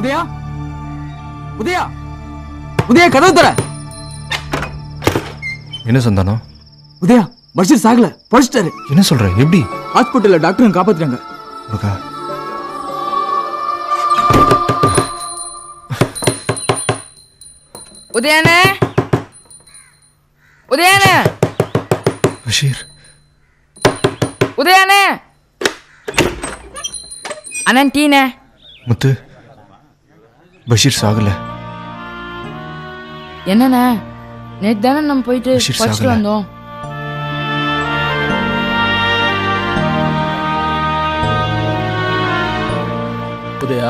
உதயா உதயா உதயா கதவு தர என்ன சந்தானம் உதயா பஷீர் சாகல பொழிச்சிட்டாரு என்ன சொல்ற எப்படி ஹாஸ்பிட்டல்ல டாக்டரும் காப்பாத்துறாங்க முருகா உதயானே உதயானே பஷீர் உதயானே அண்ணன் டீனே முத்து பஷீர் சாகல என்னண்ணே நேற்று தானே நம்ம போயிட்டு பஷீர் படிச்சுட்டு சாகல. வந்தோம் உதயா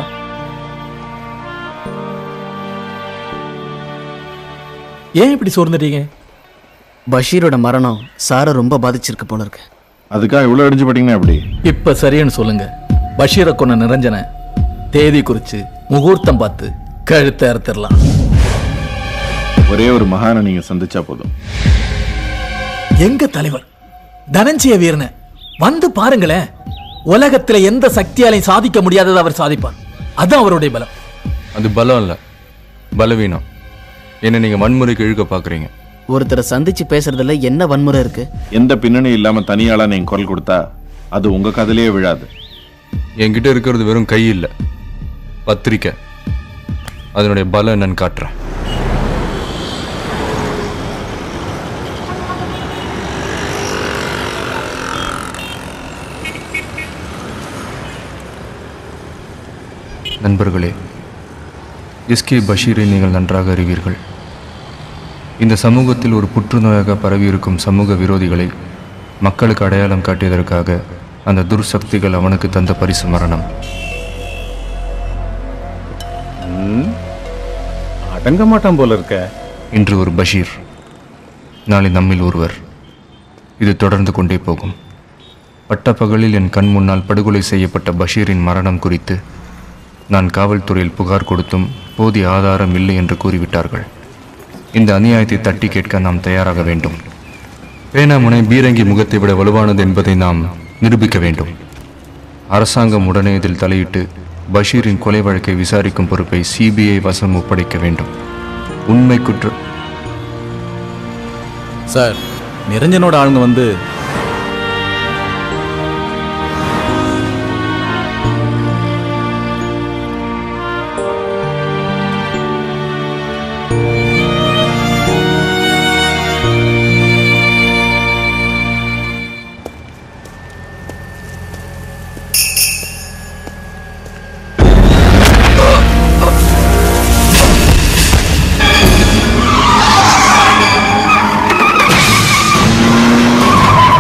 ஏன் இப்படி சோர்ந்துட்டீங்க பஷீரோட மரணம் சாரை ரொம்ப பாதிச்சிருக்கு போல இருக்கு அதுக்காக இவ்வளோ அடிஞ்சு போட்டிங்கன்னா எப்படி இப்ப சரின்னு சொல்லுங்க பஷீரை கொன்ன நிரஞ்சனை தேதி குறிச்சு முகூர்த்தம் பார்த்து கழுத்தை அறுத்துடலாம் ஒரே ஒரு மகானை நீங்க சந்திச்சா போதும் எங்க தலைவர் தனஞ்சிய வீரனை வந்து பாருங்களேன் உலகத்துல எந்த சக்தியாலையும் சாதிக்க முடியாததை அவர் சாதிப்பார் அதான் அவருடைய பலம் அது பலம் இல்ல பலவீனம் என்ன நீங்க வன்முறைக்கு இழுக்க பாக்குறீங்க ஒருத்தரை சந்திச்சு பேசுறதுல என்ன வன்முறை இருக்கு எந்த பின்னணி இல்லாம தனியாளா நீங்க குரல் கொடுத்தா அது உங்க கதையிலேயே விழாது என்கிட்ட இருக்கிறது வெறும் கை இல்ல பத்திரிக்கை அதனுடைய பலம் என்னன்னு காட்டுறேன் நண்பர்களே எஸ்கே பஷீரை நீங்கள் நன்றாக அறிவீர்கள் இந்த சமூகத்தில் ஒரு புற்றுநோயாக பரவியிருக்கும் சமூக விரோதிகளை மக்களுக்கு அடையாளம் காட்டியதற்காக அந்த துர்சக்திகள் அவனுக்கு தந்த பரிசு மரணம் அடங்க மாட்டான் போல இருக்க இன்று ஒரு பஷீர் நாளை நம்மில் ஒருவர் இது தொடர்ந்து கொண்டே போகும் பட்டப்பகலில் என் கண் முன்னால் படுகொலை செய்யப்பட்ட பஷீரின் மரணம் குறித்து நான் காவல்துறையில் புகார் கொடுத்தும் போதிய ஆதாரம் இல்லை என்று கூறிவிட்டார்கள் இந்த அநியாயத்தை தட்டி கேட்க நாம் தயாராக வேண்டும் பேனாமுனை பீரங்கி முகத்தை விட வலுவானது என்பதை நாம் நிரூபிக்க வேண்டும் அரசாங்கம் உடனே இதில் தலையிட்டு பஷீரின் கொலை வழக்கை விசாரிக்கும் பொறுப்பை சிபிஐ வசம் ஒப்படைக்க வேண்டும் உண்மை குற்ற சார் நிரஞ்சனோட ஆளுங்க வந்து ஆ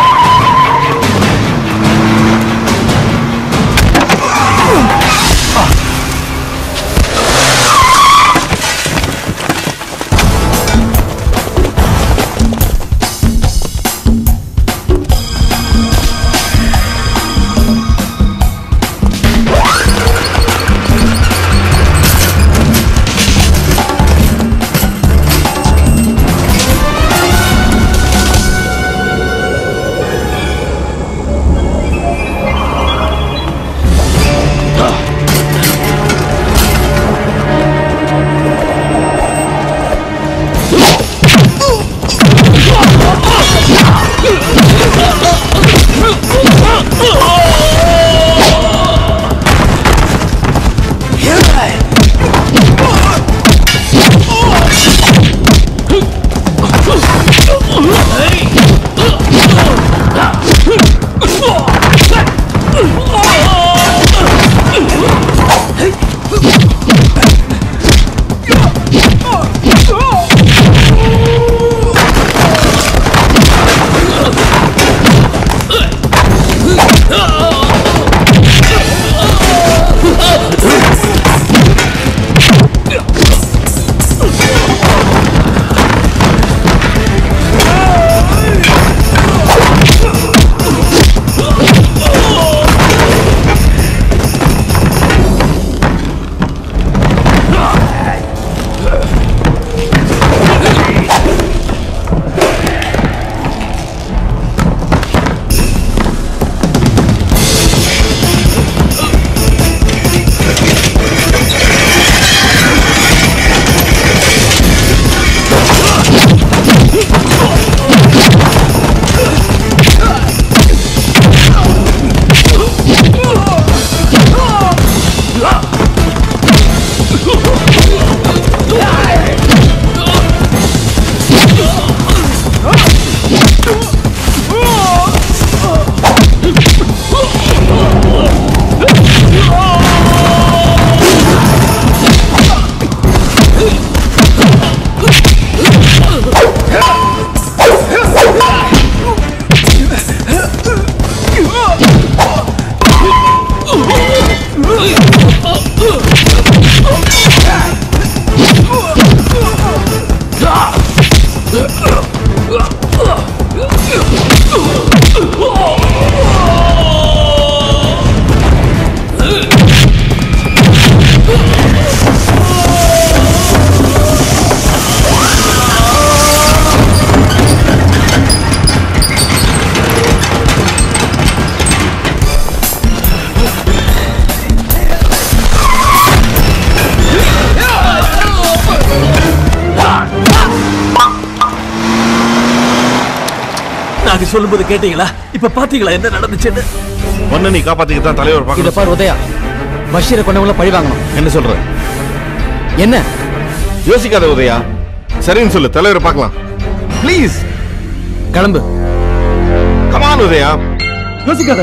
நாங்க சொல்லும்போது கேட்டீங்களா இப்ப பாத்தீங்களா என்ன நடந்துச்சுன்னு ஒன்னு நீ காப்பாத்திக்க தான் தலைவர் இத பார்க்கணும் பார் உதயா பஷீரை கொண்டவங்கள பழி வாங்கணும் என்ன சொல்ற என்ன யோசிக்காத உதயா சரின்னு சொல்லு தலைவரை பார்க்கலாம் ப்ளீஸ் கிளம்பு கமான் உதயா யோசிக்காத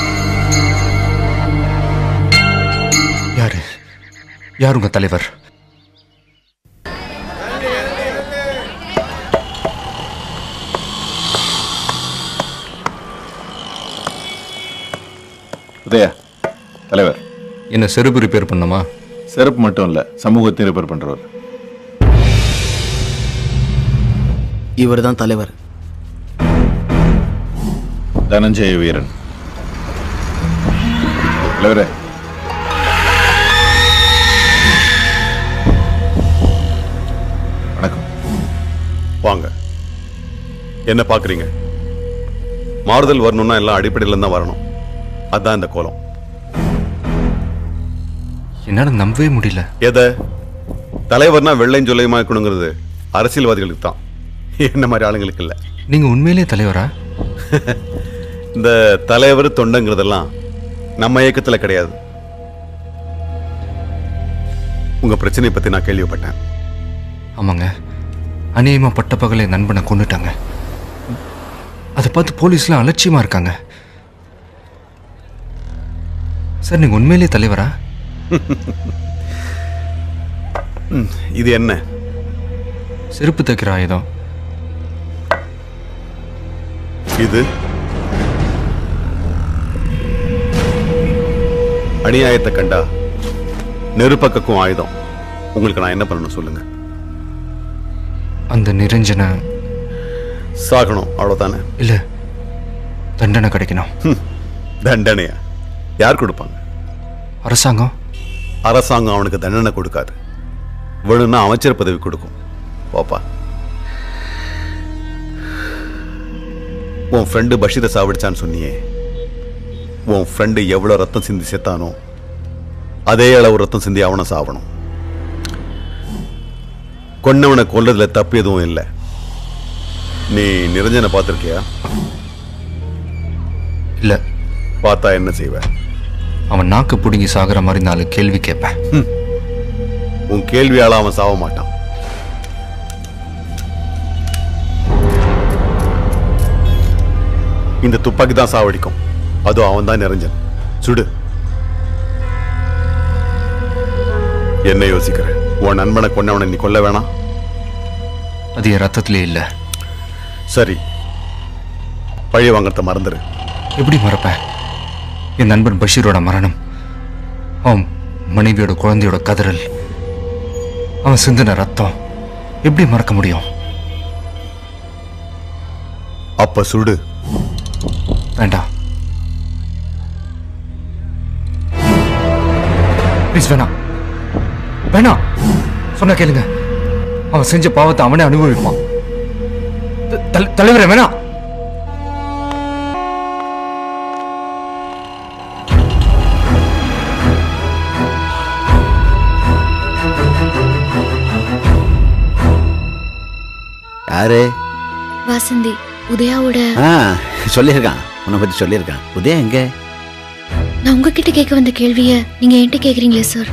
யாரு யார் உங்க தலைவர் உதயா தலைவர் என்ன செருப்பு ரிப்பேர் பண்ணமா செருப்பு மட்டும் இல்ல சமூகத்தை ரிப்பேர் பண்றவர் இவர் தான் தலைவர் தனஞ்சய வீரன் தலைவரே வணக்கம் வாங்க என்ன பார்க்குறீங்க மாறுதல் வரணும்னா எல்லாம் அடிப்படையில் தான் வரணும் அதான் இந்த கோலம் என்னால நம்பவே முடியல எதை தலைவர்னா வெள்ளையும் சொல்லையுமா இருக்கணுங்கிறது அரசியல்வாதிகளுக்கு தான் என்ன மாதிரி ஆளுங்களுக்கு இல்லை நீங்க உண்மையிலே தலைவரா இந்த தலைவர் தொண்டங்கிறதெல்லாம் நம்ம இயக்கத்தில் கிடையாது உங்க பிரச்சனையை பத்தி நான் கேள்விப்பட்டேன் ஆமாங்க அநியாயமா பட்ட பகலை என் நண்பனை கொண்டுட்டாங்க அதை பார்த்து போலீஸ்லாம் அலட்சியமா இருக்காங்க சார் நீங்க உண்மையிலே தலைவரா ம், இது என்ன செருப்பு தைக்கிற ஆயுதம் இது அநியாயத்தை கண்டா நெருப்பக்கக்கும் ஆயுதம் உங்களுக்கு நான் என்ன பண்ணணும் சொல்லுங்க அந்த நிரஞ்சன சாகணும் அவ்வளவுதானே இல்ல தண்டனை கிடைக்கணும் ஹம், தண்டனையா யார் கொடுப்பாங்க அரசாங்கம் அரசாங்கம் அவனுக்கு தண்டனை கொடுக்காது வேணும்னா அமைச்சர் பதவி கொடுக்கும் போப்பா உன் ஃப்ரெண்டு பஷீரை சாவடிச்சான்னு சொன்னியே உன் ஃப்ரெண்டு எவ்வளோ ரத்தம் சிந்தி செத்தானோ அதே அளவு ரத்தம் சிந்தி அவனை சாவணும் கொன்னவனை கொல்லதுல தப்பு எதுவும் இல்லை நீ நிரஞ்சனை பார்த்துருக்கியா இல்ல பார்த்தா என்ன செய்வ அவன் நாக்கு பிடுங்கி சாகுற மாதிரி நாலு கேள்வி கேட்பேன் உன் கேள்வியால அவன் சாவ மாட்டான் இந்த துப்பாக்கி தான் சாவடிக்கும் அதுவும் அவன் தான் நிறைஞ்சன் சுடு என்ன யோசிக்கிற உன் நண்பனை கொன்னவனை நீ கொல்ல வேணாம் அது என் ரத்தத்திலே இல்ல சரி பழி வாங்கறத மறந்துரு எப்படி மறப்பேன் என் நண்பன் பஷீரோட மரணம் அவன் மனைவியோட குழந்தையோட கதறல் அவன் சிந்தின ரத்தம் எப்படி மறக்க முடியும் அப்ப சுடு வேண்டாம் ப்ளீஸ் வேணாம் வேணாம் சொன்ன கேளுங்க அவன் செஞ்ச பாவத்தை அவனே அனுபவிப்பான் த- தல- தலைவரே வேணாம் யாரு வாசந்தி உதயாவோட ஆ சொல்லியிருக்கான் உன்னை பத்தி சொல்லியிருக்கான் உதயா எங்க நான் உங்ககிட்ட கேட்க வந்த கேள்விய நீங்க என்கிட்ட கேக்குறீங்களே சார்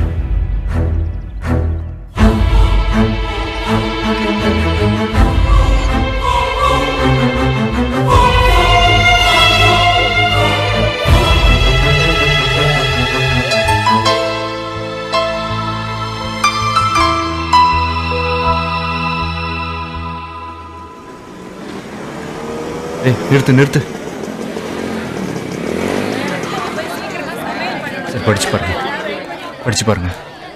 ஏய் நிறுத்து நிறுத்து சரி படிச்சு பாருங்க படிச்சு பாருங்க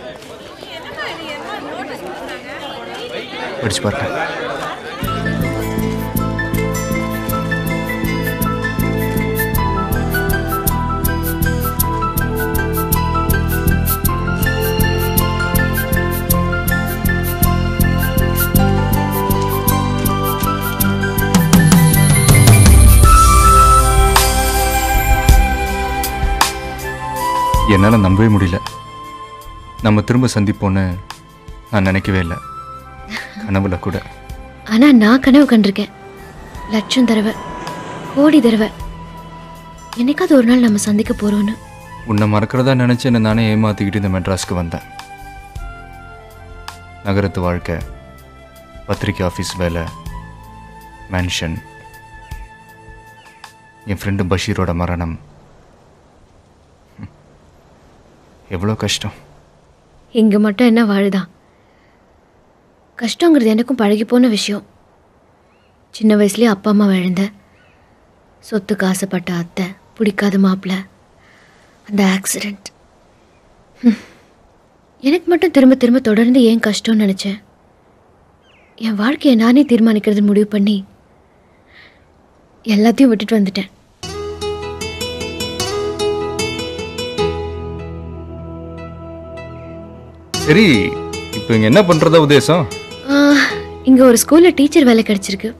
படிச்சு பாருங்க என்னால் நம்பவே முடியல நம்ம திரும்ப சந்திப்போன்னு நான் நினைக்கவே இல்லை கனவுல கூட ஆனா நான் கனவு கண்டிருக்கேன் லட்சம் தடவை கோடி தடவை என்னைக்காவது ஒரு நாள் நம்ம சந்திக்க போறோம்னு உன்னை மறக்கிறதா நினச்சி என்னை நானே ஏமாற்றிக்கிட்டு இந்த மெட்ராஸ்க்கு வந்தேன் நகரத்து வாழ்க்கை பத்திரிக்கை ஆஃபீஸ் வேலை மேன்ஷன் என் ஃப்ரெண்டு பஷீரோட மரணம் எவ்வளோ கஷ்டம் இங்க மட்டும் என்ன வாழுதான் கஷ்டங்கிறது எனக்கும் பழகி போன விஷயம் சின்ன வயசுலயே அப்பா அம்மா இழந்த சொத்துக்கு ஆசைப்பட்ட அத்தை பிடிக்காத மாப்பிள்ள அந்த ஆக்சிடெண்ட் எனக்கு மட்டும் திரும்ப திரும்ப தொடர்ந்து ஏன் கஷ்டம்னு நினச்சேன் என் வாழ்க்கையை நானே தீர்மானிக்கிறது முடிவு பண்ணி எல்லாத்தையும் விட்டுட்டு வந்துட்டேன் சரி இப்போ இங்கே என்ன பண்ணுறதா உத்தேசம் ஆஹ், இங்க ஒரு ஸ்கூல்ல டீச்சர் வேலை கிடைச்சிருக்கு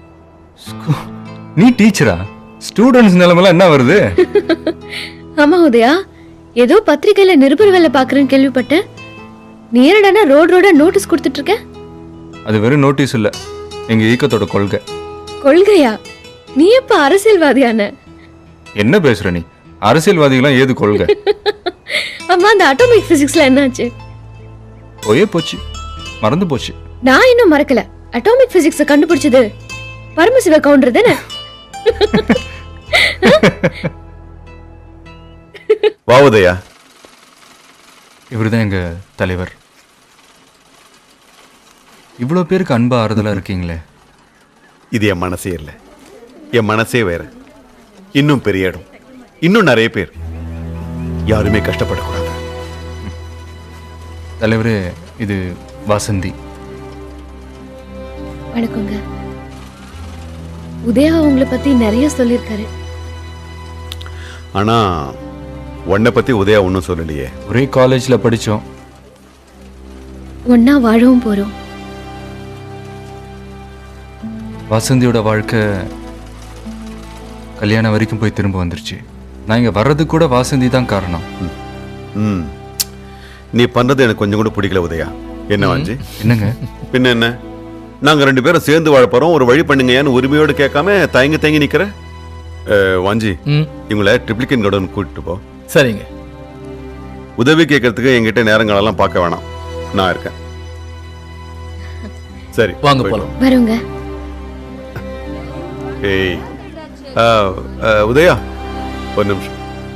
நீ டீச்சரா ஸ்டூடெண்ட்ஸ் நிலமெல்லாம் என்ன வருது ஆமா உதயா ஏதோ பத்திரிக்கையில நிருபர் வேலை பாக்குறேன்னு கேள்விப்பட்டேன் நீ என்னடானா ரோடு ரோடா நோட்டீஸ் கொடுத்துட்டு இருக்க அது வெறும் நோட்டீஸ் இல்லை எங்கள் இயக்கத்தோட கொள்கை கொள்கையா நீ எப்ப அரசியல்வாதியான என்ன பேசுற நீ அரசியல்வாதிகளாம் ஏது கொள்கை அம்மா அந்த அட்டாமிக் பிசிக்ஸ்ல என்னாச்சு போயே போச்சு மறந்து போச்சு நான் இன்னும் மறக்கல அட்டாமிக் பிசிக்ஸ கண்டுபிடிச்சது பரமசிவ கவுண்டர் தானே வாவுதையா இவர் தான் எங்கள் தலைவர் இவ்வளோ பேருக்கு அன்பா ஆறுதலாக இருக்கீங்களே இது என் மனசே இல்லை என் மனசே வேற இன்னும் பெரிய இடம் இன்னும் நிறைய பேர் யாருமே கஷ்டப்படக்கூடாது தலைவரே இது வாசந்தி வணக்கங்க உதயா உங்களை பத்தி நிறைய சொல்லியிருக்காரு ஆனா உன்னை பத்தி உதயா ஒன்றும் சொல்லலையே ஒரே காலேஜில் படித்தோம் ஒன்னா வாழவும் போறோம் வாசந்தியோட வாழ்க்கை கல்யாணம் வரைக்கும் போய் திரும்ப வந்துருச்சு நான் இங்கே வர்றதுக்கு கூட வாசந்தி தான் காரணம் ம் நீ பண்றது எனக்கு கொஞ்சம் கூட பிடிக்கல உதயா என்ன வாஞ்சி என்னங்க பின்ன என்ன நாங்க ரெண்டு பேரும் சேர்ந்து வாழ போறோம் ஒரு வழி பண்ணுங்க ஏன்னு உரிமையோடு கேட்காம தயங்கி தயங்கி நிக்கிற அஹ், வாஞ்சி ம் இவங்கள ட்ரிப்ளிகன் கடன் கூட்டிட்டு போ சரிங்க உதவி கேட்கறதுக்கு என்கிட்ட நேரங்களெல்லாம் பார்க்க வேணாம் நான் இருக்கேன் சரி வாங்க போயிட்டு போலாம் வருங்க வா. ஏய் ஆ, ஆ, உதயா ஒரு நிமிஷம்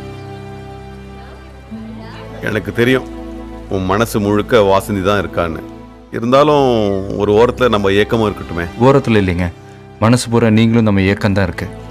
எனக்கு தெரியும் உன் மனசு முழுக்க வாசந்தி தான் இருக்கான்னு இருந்தாலும் ஒரு ஓரத்துல நம்ம ஏக்கமும் இருக்கட்டுமே ஓரத்தில் இல்லைங்க மனசு பூரா நீங்களும் நம்ம ஏக்கம் தான் இருக்கு